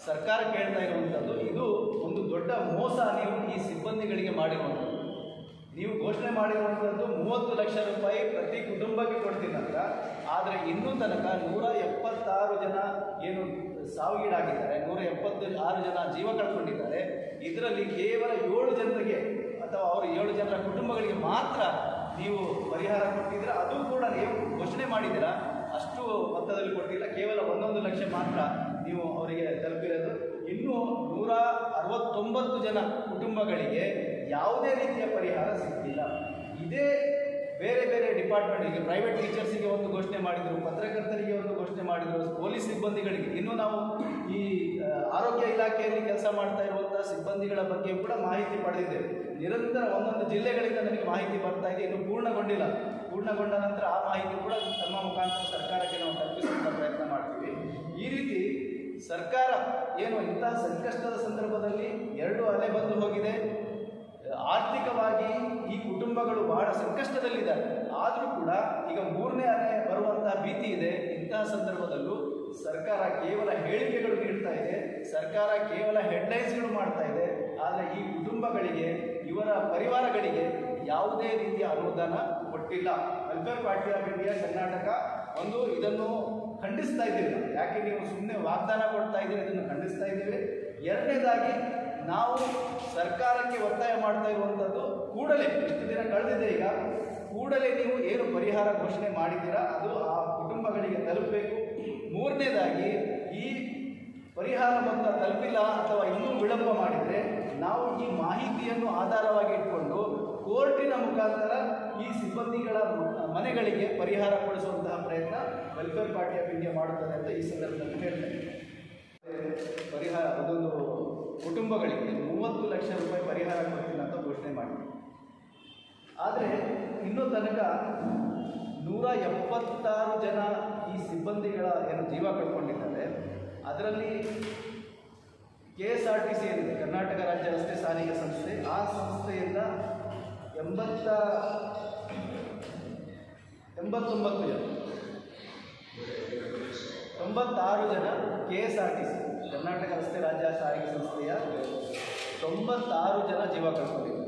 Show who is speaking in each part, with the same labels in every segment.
Speaker 1: ಸರ್ಕಾರ ಕೇಳ್ತಾ ಇರುವಂಥದ್ದು ಇದು ಒಂದು ದೊಡ್ಡ ಮೋಸ ನೀವು ಈ ಸಿಬ್ಬಂದಿಗಳಿಗೆ ಮಾಡಿರುವಂಥದ್ದು ನೀವು ಘೋಷಣೆ ಮಾಡಿರುವಂಥದ್ದು ಮೂವತ್ತು ಲಕ್ಷ ರೂಪಾಯಿ ಪ್ರತಿ ಕುಟುಂಬಕ್ಕೆ ಕೊಡ್ತೀನಿ ಅಂತ ಆದರೆ ಇನ್ನೂ ತನಕ ನೂರ ಎಪ್ಪತ್ತಾರು ಜನ ಏನು ಸಾವಿಗೀಡಾಗಿದ್ದಾರೆ ನೂರ ಎಪ್ಪತ್ತು ಆರು ಜನ ಜೀವ ಕಳ್ಕೊಂಡಿದ್ದಾರೆ ಇದರಲ್ಲಿ ಕೇವಲ ಏಳು ಜನರಿಗೆ ಅಥವಾ ಅವರ ಏಳು ಜನರ ಕುಟುಂಬಗಳಿಗೆ ಮಾತ್ರ ನೀವು ಪರಿಹಾರ ಕೊಟ್ಟಿದ್ದೀರಾ ಅದು ಕೂಡ ನೀವು ಘೋಷಣೆ ಮಾಡಿದ್ದೀರಾ ಅಷ್ಟು ಮೊತ್ತದಲ್ಲಿ ಕೊಟ್ಟಿಲ್ಲ ಕೇವಲ ಒಂದೊಂದು ಲಕ್ಷ ಮಾತ್ರ ನೀವು ಅವರಿಗೆ ತಲುಪಿರೋದು ಇನ್ನೂ ನೂರ ಅರವತ್ತೊಂಬತ್ತು ಜನ ಕುಟುಂಬಗಳಿಗೆ ಯಾವುದೇ ರೀತಿಯ ಪರಿಹಾರ ಸಿಗ್ತಿಲ್ಲ ಇದೇ ಬೇರೆ ಬೇರೆ ಡಿಪಾರ್ಟ್ಮೆಂಟಿಗೆ ಪ್ರೈವೇಟ್ ಟೀಚರ್ಸಿಗೆ ಒಂದು ಘೋಷಣೆ ಮಾಡಿದರು ಪತ್ರಕರ್ತರಿಗೆ ಒಂದು ಘೋಷಣೆ ಮಾಡಿದರು ಪೊಲೀಸ್ ಸಿಬ್ಬಂದಿಗಳಿಗೆ ಇನ್ನೂ ನಾವು ಈ ಆ, ಆರೋಗ್ಯ ಇಲಾಖೆಯಲ್ಲಿ ಕೆಲಸ ಮಾಡ್ತಾ ಇರುವಂಥ ಸಿಬ್ಬಂದಿಗಳ ಬಗ್ಗೆ ಕೂಡ ಮಾಹಿತಿ ಪಡೆದಿದ್ದೇವೆ ನಿರಂತರ ಒಂದೊಂದು ಜಿಲ್ಲೆಗಳಿಂದ ನನಗೆ ಮಾಹಿತಿ ಬರ್ತಾ ಇದೆ ಇನ್ನೂ ಪೂರ್ಣಗೊಂಡಿಲ್ಲ ಪೂರ್ಣಗೊಂಡ ನಂತರ ಆ ಮಾಹಿತಿ ಕೂಡ ತಮ್ಮ ಮುಖಾಂತರ ಸರ್ಕಾರಕ್ಕೆ ನಾವು ತಲುಪಿಸುವಂಥ ಪ್ರಯತ್ನ ಮಾಡ್ತೀವಿ ಈ ರೀತಿ ಸರ್ಕಾರ ಏನು ಇಂತಹ ಸಂಕಷ್ಟದ ಸಂದರ್ಭದಲ್ಲಿ ಎರಡು ಅಲೆ ಬಂದು ಹೋಗಿದೆ ಆರ್ಥಿಕವಾಗಿ ಈ ಕುಟುಂಬಗಳು ಬಹಳ ಸಂಕಷ್ಟದಲ್ಲಿದ್ದಾರೆ ಆದರೂ ಕೂಡ ಈಗ ಮೂರನೇ ಅಲೆ ಬರುವಂತಹ ಭೀತಿ ಇದೆ ಇಂತಹ ಸಂದರ್ಭದಲ್ಲೂ ಸರ್ಕಾರ ಕೇವಲ ಹೇಳಿಕೆಗಳು ನೀಡ್ತಾ ಇದೆ ಸರ್ಕಾರ ಕೇವಲ ಹೆಡ್ಲೈನ್ಸ್ಗಳು ಮಾಡ್ತಾ ಇದೆ ಆದರೆ ಈ ಕುಟುಂಬಗಳಿಗೆ ಇವರ ಪರಿವಾರಗಳಿಗೆ ಯಾವುದೇ ರೀತಿಯ ಅನುದಾನ ಕೊಟ್ಟಿಲ್ಲ welfare party of India Karnataka ಒಂದು ಇದನ್ನು ಖಂಡಿಸ್ತಾ ಇದ್ದೀವಿ ನಾವು. ಯಾಕೆ ನೀವು ಸುಮ್ಮನೆ ವಾಗ್ದಾನ ಕೊಡ್ತಾ ಇದ್ದೀರಿ ಇದನ್ನು ಖಂಡಿಸ್ತಾ ಇದ್ದೇವೆ ಎರಡನೇದಾಗಿ ನಾವು ಸರ್ಕಾರಕ್ಕೆ ಒತ್ತಾಯ ಮಾಡ್ತಾ ಇರುವಂಥದ್ದು ಕೂಡಲೇ ಇಷ್ಟು ದಿನ ಕಳೆದಿದೆ ಈಗ ಕೂಡಲೇ ನೀವು ಏನು ಪರಿಹಾರ ಘೋಷಣೆ ಮಾಡಿದ್ದೀರಾ ಅದು ಆ ಕುಟುಂಬಗಳಿಗೆ ತಲುಪಬೇಕು ಮೂರನೇದಾಗಿ ಈ ಪರಿಹಾರ ಮೊತ್ತ ತಲುಪಿಲ್ಲ ಅಥವಾ ಇನ್ನೂ ವಿಳಂಬ ಮಾಡಿದರೆ ನಾವು ಈ ಮಾಹಿತಿಯನ್ನು ಆಧಾರವಾಗಿ ಇಟ್ಕೊಂಡು ಕೋರ್ಟಿನ ಮುಖಾಂತರ ಈ ಸಿಬ್ಬಂದಿಗಳ ಮ- ಮನೆಗಳಿಗೆ ಪರಿಹಾರ ಕೊಡಿಸುವಂತಹ ಪ್ರಯತ್ನ ವೆಲ್ಫೇರ್ ಪಾರ್ಟಿ ಆಫ್ ಇಂಡಿಯಾ ಮಾಡುತ್ತದೆ ಅಂತ ಈ ಸಂದರ್ಭದಲ್ಲಿ ಹೇಳ್ತೇನೆ ಪರಿಹಾರ ಅದೊಂದು ಕುಟುಂಬಗಳಿಗೆ ಮೂವತ್ತು ಲಕ್ಷ ರೂಪಾಯಿ ಪರಿಹಾರ ಕೊಡ್ತೀನಿ ಅಂತ ಘೋಷಣೆ ಮಾಡಿದೆ ಆದರೆ ಇನ್ನೂ ತನಕ ನೂರ ಎಪ್ಪತ್ತಾರು ಜನ ಈ ಸಿಬ್ಬಂದಿಗಳ ಏನು ಜೀವ ಕಳ್ಕೊಂಡಿದ್ದಾರೆ ಅದರಲ್ಲಿ K S R T C ಏನಿದೆ ಕರ್ನಾಟಕ ರಾಜ್ಯ ರಸ್ತೆ ಸಾರಿಗೆ ಸಂಸ್ಥೆ ಆ ಸಂಸ್ಥೆಯಿಂದ ಎಂಬತ್ತ ಎಂಬತ್ತೊಂಬತ್ತು ಜನ ತೊಂಬತ್ತಾರು ಜನ K S R T C Karnataka ರಸ್ತೆ ರಾಜ್ಯ ಸಾರಿಗೆ ಸಂಸ್ಥೆಯ ತೊಂಬತ್ತಾರು ಜನ ಜೀವ ಕಳ್ಕೊಂಡಿದ್ದಾರೆ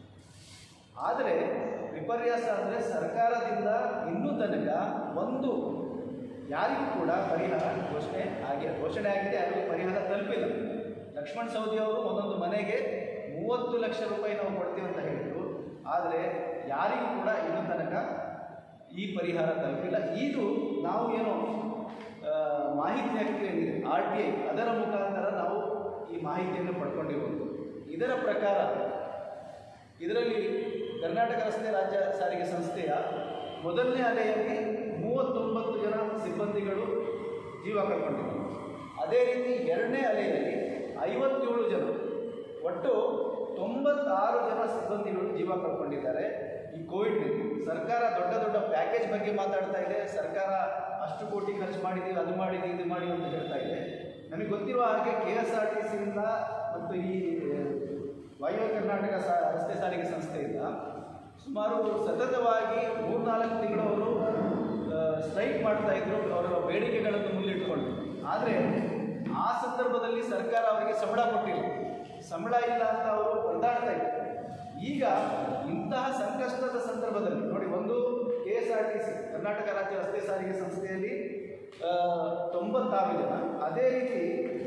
Speaker 1: ಆದರೆ ವಿಪರ್ಯಾಸ ಅಂದರೆ ಸರ್ಕಾರದಿಂದ ಇನ್ನೂ ತನಕ ಒಂದು ಯಾರಿಗೂ ಕೂಡ ಪರಿಹಾರ ಘೋಷಣೆ ಆಗಿ ಘೋಷಣೆ ಆಗಿದೆ ಯಾರಿಗೂ ಪರಿಹಾರ ತಲುಪಿಲ್ಲ ಲಕ್ಷ್ಮಣ್ ಸವದಿ ಅವರು ಒಂದೊಂದು ಮನೆಗೆ ಮೂವತ್ತು ಲಕ್ಷ ರೂಪಾಯಿ ನಾವು ಕೊಡ್ತೀವಿ ಅಂತ ಹೇಳಿದರು ಆದರೆ ಯಾರಿಗೂ ಕೂಡ ಇನ್ನೂ ತನಕ ಈ ಪರಿಹಾರ ತಲುಪಿಲ್ಲ ಇದು ನಾವು ಏನು ಆ, ಮಾಹಿತಿ ಹಕ್ಕು ಏನಿದೆ ಆರ್ ಟಿ ಐ ಅದರ ಮುಖಾಂತರ ನಾವು ಈ ಮಾಹಿತಿಯನ್ನು ಪಡ್ಕೊಂಡಿರುವುದು ಇದರ ಪ್ರಕಾರ ಇದರಲ್ಲಿ ಕರ್ನಾಟಕ ರಸ್ತೆ ರಾಜ್ಯ ಸಾರಿಗೆ ಸಂಸ್ಥೆಯ ಮೊದಲನೇ ಅಲೆಯಲ್ಲಿ ಮೂವತ್ತೊಂಬತ್ತು ಜನ ಸಿಬ್ಬಂದಿಗಳು ಜೀವ ಕಳ್ಕೊಂಡಿದ್ದಾರೆ ಅದೇ ರೀತಿ ಎರಡನೇ ಅಲೆಯಲ್ಲಿ ಐವತ್ತೇಳು ಜನ ಒಟ್ಟು ತೊಂಬತ್ತಾರು ಜನ ಸಿಬ್ಬಂದಿಗಳು ಜೀವ ಕಳ್ಕೊಂಡಿದ್ದಾರೆ ಈ ಕೋವಿಡ್ನಲ್ಲಿ ಸರ್ಕಾರ ದೊಡ್ಡ ದೊಡ್ಡ ಪ್ಯಾಕೇಜ್ ಬಗ್ಗೆ ಮಾತಾಡ್ತಾ ಇದೆ ಸರ್ಕಾರ ಅಷ್ಟು ಕೋಟಿ ಖರ್ಚು ಮಾಡಿದ್ದೀವಿ ಅದು ಮಾಡಿದ್ದೀವಿ ಇದು ಮಾಡಿ ಅಂತ ಹೇಳ್ತಾ ಇದೆ ನನಗೆ ಗೊತ್ತಿರುವ ಹಾಗೆ ಕೆ ಎಸ್ ಆರ್ ಟಿ ಸಿಯಿಂದ ಮತ್ತು ಈ ವಾಯುವ್ಯ ಕರ್ನಾಟಕ ಸಾ ರಸ್ತೆ ಸಾರಿಗೆ ಸಂಸ್ಥೆಯಿಂದ ಸುಮಾರು ಸತತವಾಗಿ ಮೂರ್ನಾಲ್ಕು ತಿಂಗಳು ಅವರು ಸ್ಟ್ರೈಕ್ ಮಾಡ್ತಾ ಇದ್ರು ಅವರ ಬೇಡಿಕೆಗಳನ್ನು ಮುಂದಿಟ್ಕೊಂಡು ಆದರೆ ಆ ಸಂದರ್ಭದಲ್ಲಿ ಸರ್ಕಾರ ಅವರಿಗೆ ಸಂಬಳ ಕೊಟ್ಟಿಲ್ಲ ಸಂಬಳ ಇಲ್ಲ ಅಂತ ಅವರು ಒದ್ದಾಡ್ತಾ ಇದ್ರು ಈಗ ಇಂತಹ ಸಂಕಷ್ಟದ ಸಂದರ್ಭದಲ್ಲಿ ನೋಡಿ ಒಂದು K S R T C Karnataka ರಾಜ್ಯ ರಸ್ತೆ ಸಾರಿಗೆ ಸಂಸ್ಥೆಯಲ್ಲಿ ಆ, ತೊಂಬತ್ತಾರು ಜನ ಅದೇ ರೀತಿ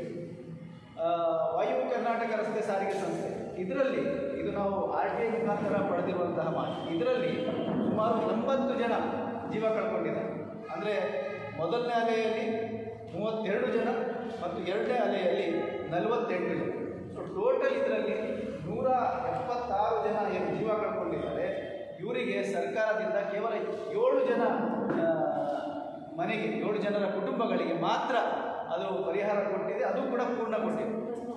Speaker 1: ಆ, ವಾಯುವ್ಯ ಕರ್ನಾಟಕ ರಸ್ತೆ ಸಾರಿಗೆ ಸಂಸ್ಥೆ ಇದರಲ್ಲಿ ಇದು ನಾವು ಆರ್ ಟಿ ಐ ಮುಖಾಂತರ ಪಡೆದಿರುವಂತಹ ಮಾಹಿತಿ ಇದರಲ್ಲಿ ಸುಮಾರು ಎಂಬತ್ತು ಜನ ಜೀವ ಕಳ್ಕೊಂಡಿದ್ದಾರೆ ಅಂದರೆ ಮೊದಲನೇ ಅಲೆಯಲ್ಲಿ ಮೂವತ್ತೆರಡು ಜನ ಮತ್ತು ಎರಡನೇ ಅಲೆಯಲ್ಲಿ ನಲವತ್ತೆಂಟು ಜನ ಸೊ ಟೋಟಲ್ ಇದರಲ್ಲಿ ನೂರ ಎಪ್ಪತ್ತಾರು ಜನ ಏನು ಜೀವ ಕಳ್ಕೊಂಡಿದ್ದಾರೆ ಇವರಿಗೆ ಸರ್ಕಾರದಿಂದ ಕೇವಲ ಏಳು ಜನ ಆ, ಮನೆಗೆ ಏಳು ಜನರ ಕುಟುಂಬಗಳಿಗೆ ಮಾತ್ರ ಅದು ಪರಿಹಾರ ಕೊಟ್ಟಿದೆ ಅದು ಕೂಡ ಪೂರ್ಣಗೊಂಡಿದೆ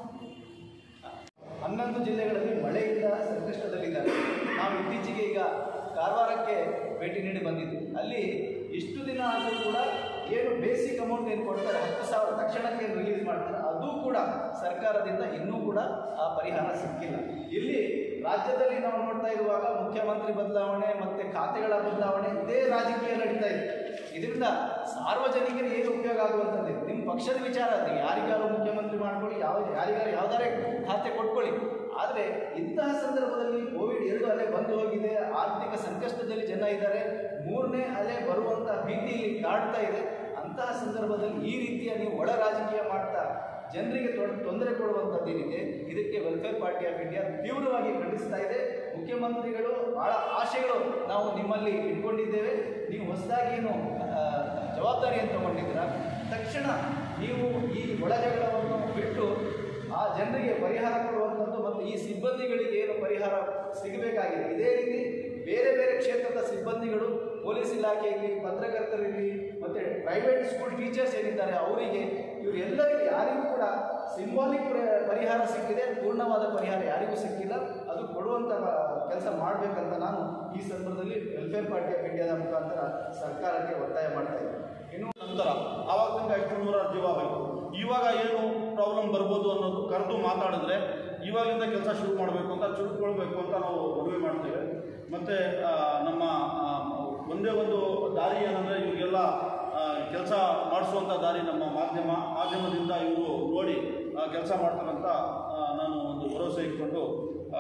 Speaker 1: ಹನ್ನೊಂದು ಜಿಲ್ಲೆಗಳಲ್ಲಿ ಮಳೆಯಿಂದ ಸಂಕಷ್ಟದಲ್ಲಿದ್ದಾರೆ ನಾವು ಇತ್ತೀಚೆಗೆ ಈಗ ಕಾರವಾರಕ್ಕೆ ಭೇಟಿ ನೀಡಿ ಬಂದಿದ್ವಿ ಅಲ್ಲಿ ಇಷ್ಟು ದಿನ ಆದರೂ ಕೂಡ ಏನು ಬೇಸಿಕ್ ಅಮೌಂಟ್ ಏನು ಕೊಡ್ತಾರೆ ಹತ್ತು ಸಾವಿರ ತಕ್ಷಣಕ್ಕೆ ರಿಲೀಸ್ ಮಾಡ್ತಾರೆ ಅದು ಕೂಡ ಸರ್ಕಾರದಿಂದ ಇನ್ನೂ ಕೂಡ ಆ ಪರಿಹಾರ ಸಿಕ್ಕಿಲ್ಲ ಇಲ್ಲಿ ರಾಜ್ಯದಲ್ಲಿ ನಾವು ನೋಡ್ತಾ ಇರುವಾಗ ಮುಖ್ಯಮಂತ್ರಿ ಬದಲಾವಣೆ ಮತ್ತೆ ಖಾತೆಗಳ ಬದಲಾವಣೆ ಇದೇ ರಾಜಕೀಯ ನಡೀತಾ ಇದೆ ಇದರಿಂದ ಸಾರ್ವಜನಿಕರಿಗೆ ಏನು ಉಪಯೋಗ ಆಗುವಂಥದ್ದು ನಿಮ್ಮ ಪಕ್ಷದ ವಿಚಾರ ಅದು ಯಾರಿಗಾರು ಮುಖ್ಯಮಂತ್ರಿ ಮಾಡ್ಕೊಳ್ಳಿ ಯಾವ ಯಾರಿಗಾರು ಯಾವ್ದಾರೇ ಖಾತೆ ಕೊಟ್ಕೊಳ್ಳಿ ಆದರೆ ಇಂತಹ ಸಂದರ್ಭದಲ್ಲಿ ಕೋವಿಡ್ ಎರಡು ಅಲೆ ಬಂದು ಹೋಗಿದೆ ಆರ್ಥಿಕ ಸಂಕಷ್ಟದಲ್ಲಿ ಜನ ಇದ್ದಾರೆ ಮೂರನೇ ಅಲೆ ಬರುವಂಥ ಭೀತಿ ಇಲ್ಲಿ ಕಾಡ್ತಾ ಇದೆ ಅಂತಹ ಸಂದರ್ಭದಲ್ಲಿ ಈ ರೀತಿಯ ನೀವು ಒಳ ರಾಜಕೀಯ ಮಾಡ್ತಾ ಜನರಿಗೆ ತೊಂದ್- ತೊಂದರೆ ಕೊಡುವಂಥದ್ದು ಏನಿದೆ ಇದಕ್ಕೆ ವೆಲ್ಫೇರ್ ಪಾರ್ಟಿ ಆಫ್ ಇಂಡಿಯಾ ತೀವ್ರವಾಗಿ ಖಂಡಿಸ್ತಾ ಇದೆ ಮುಖ್ಯಮಂತ್ರಿಗಳು ಬಹಳ ಆಶೆಗಳು ನಾವು ನಿಮ್ಮಲ್ಲಿ ಇಟ್ಕೊಂಡಿದ್ದೇವೆ ನೀವು ಹೊಸದಾಗಿ ಏನು ಆ, ಜವಾಬ್ದಾರಿಯನ್ನು ತಗೊಂಡಿದ್ದೀರಾ ತಕ್ಷಣ ನೀವು ಈ ಒಳಜಗಳವನ್ನು ಬಿಟ್ಟು ಆ ಜನರಿಗೆ ಪರಿಹಾರ ಕೊಡುವಂಥದ್ದು ಮತ್ತು ಈ ಸಿಬ್ಬಂದಿಗಳಿಗೆ ಏನು ಪರಿಹಾರ ಸಿಗಬೇಕಾಗಿದೆ ಇದೇ ರೀತಿ ಬೇರೆ ಬೇರೆ ಕ್ಷೇತ್ರದ ಸಿಬ್ಬಂದಿಗಳು ಪೊಲೀಸ್ ಇಲಾಖೆಯಲ್ಲಿ ಪತ್ರಕರ್ತರಿರಲಿ ಮತ್ತು ಪ್ರೈವೇಟ್ ಸ್ಕೂಲ್ ಟೀಚರ್ಸ್ ಏನಿದ್ದಾರೆ ಅವರಿಗೆ ಇವರೆಲ್ಲರಿಗೂ ಯಾರಿಗೂ ಕೂಡ ಸಿಂಬಾಲಿಕ್ ಪರಿಹಾರ ಸಿಕ್ಕಿದೆ ಪೂರ್ಣವಾದ ಪರಿಹಾರ ಯಾರಿಗೂ ಸಿಕ್ಕಿಲ್ಲ ಅದು ಕೊಡುವಂಥ ಕೆಲಸ ಮಾಡಬೇಕಂತ ನಾನು ಈ ಸಂದರ್ಭದಲ್ಲಿ ವೆಲ್ಫೇರ್ ಪಾರ್ಟಿ ಆಫ್ ಇಂಡಿಯಾದ ಮುಖಾಂತರ ಸರ್ಕಾರಕ್ಕೆ ಒತ್ತಾಯ ಮಾಡ್ತಾ ಇದ್ದೀನಿ ಇನ್ನು
Speaker 2: ನಂತರ ಆವಾಗ ತನಕ ಎಷ್ಟು ನೂರಾರು ಜೀವ ಬೇಕು ಇವಾಗ ಏನು ಪ್ರಾಬ್ಲಮ್ ಬರ್ಬೋದು ಅನ್ನೋದು ಕರೆದು ಮಾತಾಡಿದ್ರೆ ಇವಾಗಿಂದ ಕೆಲಸ ಶುರು ಮಾಡಬೇಕು ಅಂತ ಚುರುಕೊಳ್ಬೇಕು ಅಂತ ನಾವು ಮನವಿ ಮಾಡ್ತೇವೆ ಮತ್ತು ನಮ್ಮ ಆ, ಒಂದೇ ಒಂದು ದಾರಿ ಏನಂದರೆ ಇವರಿಗೆಲ್ಲ ಕೆಲಸ ಮಾಡಿಸುವಂಥ ದಾರಿ ನಮ್ಮ ಮಾಧ್ಯಮ ಮಾಧ್ಯಮದಿಂದ ಇವರು ನೋಡಿ ಕೆಲಸ ಮಾಡ್ತಾರಂತ ಆ, ನಾನು ಒಂದು ಭರವಸೆ ಇಟ್ಕೊಂಡು ಆ,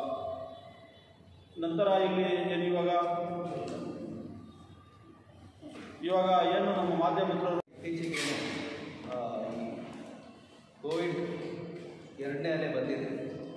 Speaker 2: ನಂತರ ಇಲ್ಲಿ ಏನು ಇವಾಗ ಇವಾಗ ಏನು ನಮ್ಮ ಮಾಧ್ಯಮ ಮಿತ್ರರು
Speaker 1: ಇತ್ತೀಚೆಗೆ ಆ, ಈ ಕೋವಿಡ್ ಎರಡನೇ ಅಲೆ ಬಂದಿದೆ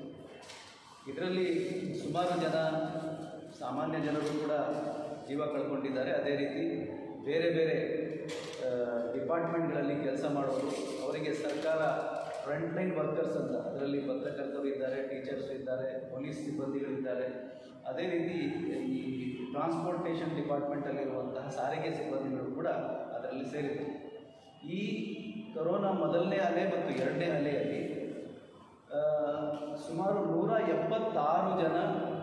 Speaker 1: ಇದರಲ್ಲಿ ಸುಮಾರು ಜನ ಸಾಮಾನ್ಯ ಜನರು ಕೂಡ ಜೀವ ಕಳ್ಕೊಂಡಿದ್ದಾರೆ ಅದೇ ರೀತಿ ಬೇರೆ ಬೇರೆ ಡಿಪಾರ್ಟ್ಮೆಂಟ್ಗಳಲ್ಲಿ ಕೆಲಸ ಮಾಡೋರು ಅವರಿಗೆ ಸರ್ಕಾರ ಫ್ರಂಟ್ ಲೈನ್ ವರ್ಕರ್ಸ್ ಅಂತ ಅದರಲ್ಲಿ ಪತ್ರಕರ್ತರು ಇದ್ದಾರೆ ಟೀಚರ್ಸ್ ಇದ್ದಾರೆ ಪೊಲೀಸ್ ಸಿಬ್ಬಂದಿಗಳಿದ್ದಾರೆ ಅದೇ ರೀತಿ ಈ ಟ್ರಾನ್ಸ್ಪೋರ್ಟೇಷನ್ ಡಿಪಾರ್ಟ್ಮೆಂಟಲ್ಲಿರುವಂತಹ ಸಾರಿಗೆ ಸಿಬ್ಬಂದಿಗಳು ಕೂಡ ಅದರಲ್ಲಿ ಸೇರಿದೆ ಈ ಕೊರೋನಾ ಮೊದಲನೇ ಅಲೆ ಮತ್ತು ಎರಡನೇ ಅಲೆಯಲ್ಲಿ ಆ, ಸುಮಾರು ನೂರ ಎಪ್ಪತ್ತಾರು ಜನ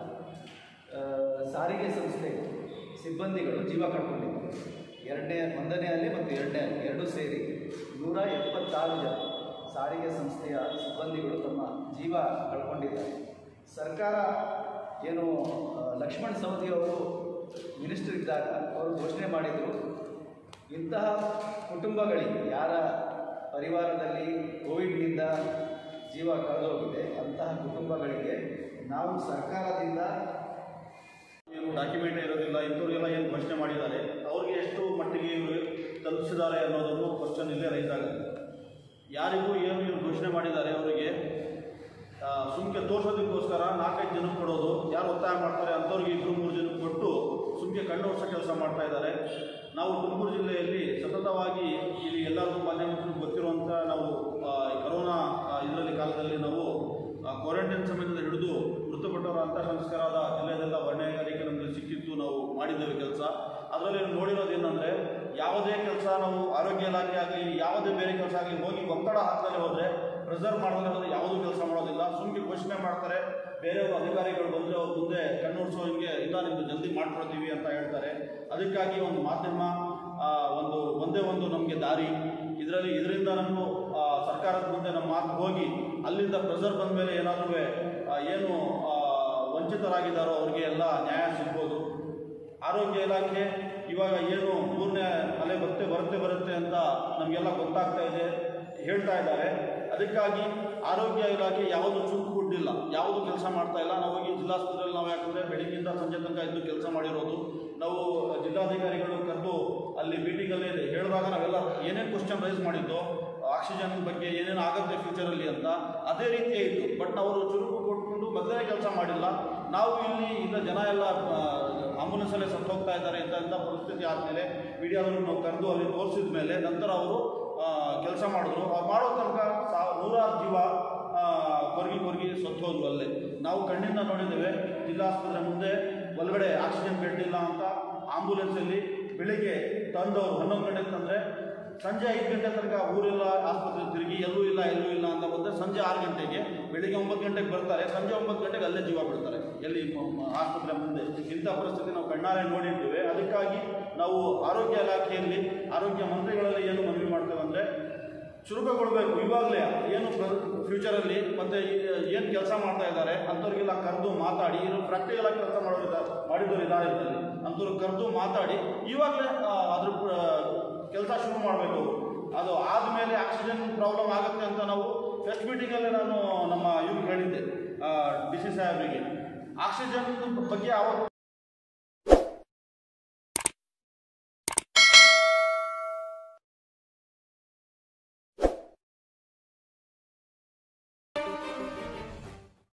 Speaker 1: ಆ, ಸಾರಿಗೆ ಸಂಸ್ಥೆ ಸಿಬ್ಬಂದಿಗಳು ಜೀವ ಕಳ್ಕೊಂಡಿದ್ದಾರೆ ಎರಡನೇ ಒಂದನೇ ಅಲೆ ಮತ್ತು ಎರಡನೇ ಅಲೆ ಎರಡೂ ಸೇರಿ ನೂರ ಎಪ್ಪತ್ತಾರು ಜನ ಸಾರಿಗೆ ಸಂಸ್ಥೆಯ ಸಿಬ್ಬಂದಿಗಳು ತಮ್ಮ ಜೀವ ಕಳ್ಕೊಂಡಿದ್ದಾರೆ ಸರ್ಕಾರ ಏನು ಆ, ಲಕ್ಷ್ಮಣ್ ಸವದಿ ಅವರು ಮಿನಿಸ್ಟರ್ ಇದ್ದಾಗ ಅವರು ಘೋಷಣೆ ಮಾಡಿದರು ಇಂತಹ ಕುಟುಂಬಗಳಿಗೆ ಯಾರ ಪರಿವಾರದಲ್ಲಿ ಕೋವಿಡ್ನಿಂದ ಜೀವ ಕಳೆದೋಗಿದೆ ಅಂತಹ ಕುಟುಂಬಗಳಿಗೆ ನಾವು ಸರ್ಕಾರದಿಂದ
Speaker 2: ಏನು ಡಾಕ್ಯುಮೆಂಟ್ ಇರೋದಿಲ್ಲ ಇಂಥವ್ರಿಗೆಲ್ಲ ಏನು ಘೋಷಣೆ ಮಾಡಿದ್ದಾರೆ ಅವ್ರಿಗೆ ಎಷ್ಟು ಮಟ್ಟಿಗೆ ಇವರು ತಲುಪಿಸಿದ್ದಾರೆ ಅನ್ನೋದನ್ನು ಕ್ವಶನ್ ಇಲ್ಲೇ ರೈಸ್ ಆಗುತ್ತೆ ಯಾರಿಗೂ ಏನು ಇವ್ರು ಘೋಷಣೆ ಮಾಡಿದ್ದಾರೆ ಅವರಿಗೆ ಸುಮ್ಕೆ ತೋರ್ಸೋದಕ್ಕೋಸ್ಕರ ನಾಲ್ಕೈದು ಜನಕ್ಕೆ ಕೊಡೋದು ಯಾರು ಒತ್ತಾಯ ಮಾಡ್ತಾರೆ ಅಂಥವ್ರಿಗೆ ಇಬ್ಬರು ಮೂರು ಜನಕ್ಕೆ ಕೊಟ್ಟು ಸುಮ್ಕೆ ಕಣ್ಣೋರ್ಸೋ ಕೆಲಸ ಮಾಡ್ತಾ ಇದ್ದಾರೆ ನಾವು ತುಮಕೂರು ಜಿಲ್ಲೆಯಲ್ಲಿ ಸತತವಾಗಿ ಇಲ್ಲಿ ಎಲ್ಲರಿಗೂ ಮಾಧ್ಯಮಕ್ಕೂ ಗೊತ್ತಿರುವಂಥ ನಾವು ಆ, ಈ ಕರೋನಾ ಇದರಲ್ಲಿ ಕಾಲದಲ್ಲಿ ನಾವು ಕ್ವಾರಂಟೈನ್ ಸಮಯದಿಂದ ಹಿಡಿದು ಮೃತಪಟ್ಟವರ ಅಂತ್ಯ ಸಂಸ್ಕಾರದ ಜಿಲ್ಲೆಯದೆಲ್ಲ ವರ್ಣಗಾರಿಕೆ ನಮಗೆ ಸಿಕ್ಕಿತ್ತು ನಾವು ಮಾಡಿದ್ದೇವೆ ಕೆಲಸ ಅದರಲ್ಲಿ ನೋಡಿರೋದು ಏನಂದರೆ ಯಾವುದೇ ಕೆಲಸ ನಾವು ಆರೋಗ್ಯ ಇಲಾಖೆ ಆಗಲಿ ಯಾವುದೇ ಬೇರೆ ಕೆಲಸ ಆಗಲಿ ಹೋಗಿ ಒತ್ತಡ ಹಾಕದಲ್ಲಿ ಹೋದರೆ ಪ್ರೆಸರ್ವ್ ಮಾಡೋದ್ರೆ ಹೋದ್ರೆ ಯಾವುದೂ ಕೆಲಸ ಮಾಡೋದಿಲ್ಲ ಸುಮ್ಮನೆ ಘೋಷಣೆ ಮಾಡ್ತಾರೆ ಬೇರೆಯವರು ಅಧಿಕಾರಿಗಳು ಬಂದರೆ ಅವ್ರ ಮುಂದೆ ಕಣ್ಣೋಡಿಸೋ ಹಿಂಗೆ ಇಲ್ಲ ನಿಮ್ದು ಜಲ್ದಿ ಮಾಡ್ಕೊಳ್ತೀವಿ ಅಂತ ಹೇಳ್ತಾರೆ ಅದಕ್ಕಾಗಿ ಒಂದು ಮಾಧ್ಯಮ ಆ, ಒಂದು ಒಂದೇ ಒಂದು ನಮಗೆ ದಾರಿ ಇದರಲ್ಲಿ ಇದರಿಂದ ನಮ್ಮ ಆ, ಸರ್ಕಾರದ ಮುಂದೆ ನಮ್ಮ ಮಾತು ಹೋಗಿ ಅಲ್ಲಿಂದ ಪ್ರೆಸರ್ ಬಂದ ಮೇಲೆ ಏನಾದರೂ ಏನು ಆ, ವಂಚಿತರಾಗಿದ್ದಾರೋ ಅವ್ರಿಗೆ ಎಲ್ಲ ನ್ಯಾಯ ಸಿಗ್ಬೋದು ಆರೋಗ್ಯ ಇಲಾಖೆ ಇವಾಗ ಏನು ಮೂರನೇ ಅಲೆ ಬರುತ್ತೆ ಬರುತ್ತೆ ಬರುತ್ತೆ ಅಂತ ನಮಗೆಲ್ಲ ಗೊತ್ತಾಗ್ತಾ ಇದೆ ಹೇಳ್ತಾ ಇದ್ದಾರೆ ಅದಕ್ಕಾಗಿ ಆರೋಗ್ಯ ಇಲಾಖೆ ಯಾವುದು ಚೂಕು ಕೊಟ್ಟಿಲ್ಲ ಯಾವುದು ಕೆಲಸ ಮಾಡ್ತಾ ಇಲ್ಲ ನಾವು ಹೋಗಿ ಜಿಲ್ಲಾಸ್ಪತ್ರೆಯಲ್ಲಿ ನಾವು ಯಾಕಂದರೆ ಬೆಳಿಗ್ಗೆಯಿಂದ ಸಂಜೆ ತನಕ ಇದ್ದು ಕೆಲಸ ಮಾಡಿರೋದು ನಾವು ಜಿಲ್ಲಾಧಿಕಾರಿಗಳು ಕರೆದು ಅಲ್ಲಿ ಮೀಟಿಂಗಲ್ಲಿ ಹೇಳಿದಾಗ ನಾವೆಲ್ಲ ಏನೇನು ಕ್ವಶನ್ ರೈಸ್ ಮಾಡಿದ್ದು ಆಕ್ಸಿಜನ್ ಬಗ್ಗೆ ಏನೇನು ಆಗುತ್ತೆ ಫ್ಯೂಚರಲ್ಲಿ ಅಂತ ಅದೇ ರೀತಿಯೇ ಇತ್ತು ಬಟ್ ಅವರು ಚುರುಕು ಕೊಟ್ಕೊಂಡು ಮೊದಲೇ ಕೆಲಸ ಮಾಡಿಲ್ಲ ನಾವು ಇಲ್ಲಿ ಇಲ್ಲ ಜನ ಎಲ್ಲ ಆಂಬುಲೆನ್ಸಲ್ಲೇ ಸತ್ತು ಹೋಗ್ತಾ ಇದ್ದಾರೆ ಅಂತ ಅಂತ ಪರಿಸ್ಥಿತಿ ಆದಮೇಲೆ ಮೀಡಿಯಾದವರು ನಾವು ಕರೆದು ಅಲ್ಲಿ ತೋರಿಸಿದ ಮೇಲೆ ನಂತರ ಅವರು ಕೆಲಸ ಮಾಡಿದ್ರು ಅವ್ರು ಮಾಡೋ ತನಕ ಸಾ ನೂರಾರು ಜೀವ ಆ, ಕೊರಗಿ ಕೊರಗಿ ಸತ್ತು ಹೋದ್ರು ಅಲ್ಲೇ ನಾವು ಕಣ್ಣಿಂದ ನೋಡಿದ್ದೇವೆ ಜಿಲ್ಲಾಸ್ಪತ್ರೆ ಮುಂದೆ ಒಳಗಡೆ ಆಕ್ಸಿಜನ್ ಬೆಡ್ ಇಲ್ಲ ಅಂತ ಆಂಬುಲೆನ್ಸಲ್ಲಿ ಬೆಳಿಗ್ಗೆ ತಂದವರು ಹನ್ನೊಂದು ಗಂಟೆಗೆ ತಂದರೆ ಸಂಜೆ ಐದು ಗಂಟೆ ತನಕ ಊರೆಲ್ಲ ಆಸ್ಪತ್ರೆ ತಿರುಗಿ ಎಲ್ಲೂ ಇಲ್ಲ ಎಲ್ಲೂ ಇಲ್ಲ ಅಂತ ಬಂದರೆ ಸಂಜೆ ಆರು ಗಂಟೆಗೆ ಬೆಳಿಗ್ಗೆ ಒಂಬತ್ತು ಗಂಟೆಗೆ ಬರ್ತಾರೆ ಸಂಜೆ ಒಂಬತ್ತು ಗಂಟೆಗೆ ಅಲ್ಲೇ ಜೀವ ಬಿಡ್ತಾರೆ ಎಲ್ಲಿ ಮ- ಮ- ಆಸ್ಪತ್ರೆ ಮುಂದೆ ಇಂಥ ಪರಿಸ್ಥಿತಿ ನಾವು ಕಣ್ಣಾರೆ ನೋಡಿದ್ದೇವೆ ಅದಕ್ಕಾಗಿ ನಾವು ಆರೋಗ್ಯ ಇಲಾಖೆಯಲ್ಲಿ ಆರೋಗ್ಯ ಮಂತ್ರಿಗಳಲ್ಲಿ ಏನು ಮನವಿ ಮಾಡ್ತೇವೆ ಅಂದರೆ ಚುರುಕುಗೊಳ್ಬೇಕು ಇವಾಗಲೇ ಏನು ಫ್ಯೂಚರಲ್ಲಿ ಮತ್ತು ಏನು ಕೆಲಸ ಮಾಡ್ತಾ ಇದ್ದಾರೆ ಅಂಥವ್ರಿಗೆಲ್ಲ ಕರೆದು ಮಾತಾಡಿ ಏನು ಪ್ರಾಕ್ಟಿಕಲ್ ಆಗಿ ಕೆಲಸ ಮಾಡೋರು ಇದ್ದಾರೆ ಮಾಡಿದವರು ಇದ್ದಾರೆ ಇದರಲ್ಲಿ ಅಂಥವ್ರು ಕರೆದು ಮಾತಾಡಿ ಇವಾಗಲೇ ಅದ್ರ ಕೆಲಸ ಶುರು ಮಾಡಬೇಕು ಅದು ಆದಮೇಲೆ ಆಕ್ಸಿಜನ್ ಪ್ರಾಬ್ಲಮ್ ಆಗುತ್ತೆ ಅಂತ ನಾವು ಫಸ್ಟ್ ಮೀಟಿಂಗಲ್ಲೇ ನಾನು ನಮ್ಮ ಇವ್ರಿಗೆ ಹೇಳಿದ್ದೆ ಡಿ ಸಿ ಸಾಹೇಬರಿಗೆ ಆಕ್ಸಿಜನ್ ಬಗ್ಗೆ ಅವತ್ತು